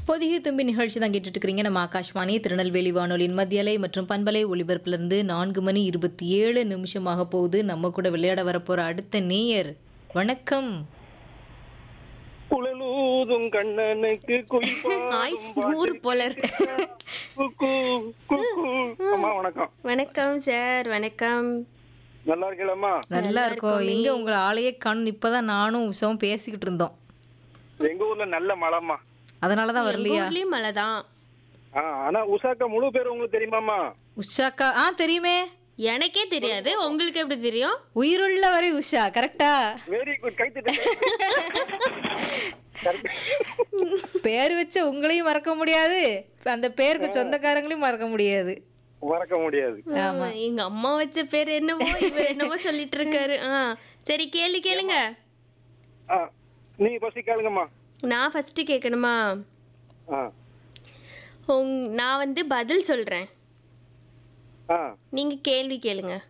பொதிகை தும்பி நிகழ்ச்சி தான் கேட்டுட்டு இருக்கிறீங்க நம்ம ஆகாஷ்வாணி திருநெல்வேலி வானொலியின் மத்தியலை மற்றும் பண்பலை ஒளிபரப்புலேருந்து நான்கு மணி இருபத்தி ஏழு நிமிஷமாக போகுது நம்ம கூட விளையாட வரப்போற அடுத்த நேயர் வணக்கம் குழலூதும் கண்ணனுக்கு ஆயுஸ் நூறு போல இருக்கு அம்மா வணக்கம் வணக்கம் சார் வணக்கம் நல்லா இருக்கலாமா நல்லா இருக்கோம் எங்க உங்களை ஆளையே கண் இப்பதான் நானும் உஷாவும் பேசிக்கிட்டு இருந்தோம் எங்க ஊர்ல நல்ல மழைம்மா அதனாலதான் வரலையா ஊர்லயும் மழை தான் ஆ, ஆனா உஷாக்கா முழு பேர் உங்களுக்கு தெரியுமாமா உஷாக்கா ஆ தெரியுமே எனக்கே தெரியாது உங்களுக்கு எப்படி தெரியும் உயிருள்ள வரை உஷா கரெக்டா வெரி குட் கைத்திட்டு பேர் வச்ச உங்களையும் மறக்க முடியாது அந்த பேருக்கு சொந்தக்காரங்களையும் மறக்க முடியாது மறக்க முடியாது ஆமா, எங்க அம்மா வச்ச பேர் என்னவோ இவர் என்னவோ சொல்லிட்டு இருக்காரு ஆ சரி கேள்வி கேளுங்க ஆ, நீ பசி கேளுங்கம்மா நான் ஃபர்ஸ்ட் கேட்கணுமா ஆ உங் நான் வந்து பதில் சொல்றேன் ஆ நீங்க கேள்வி கேளுங்க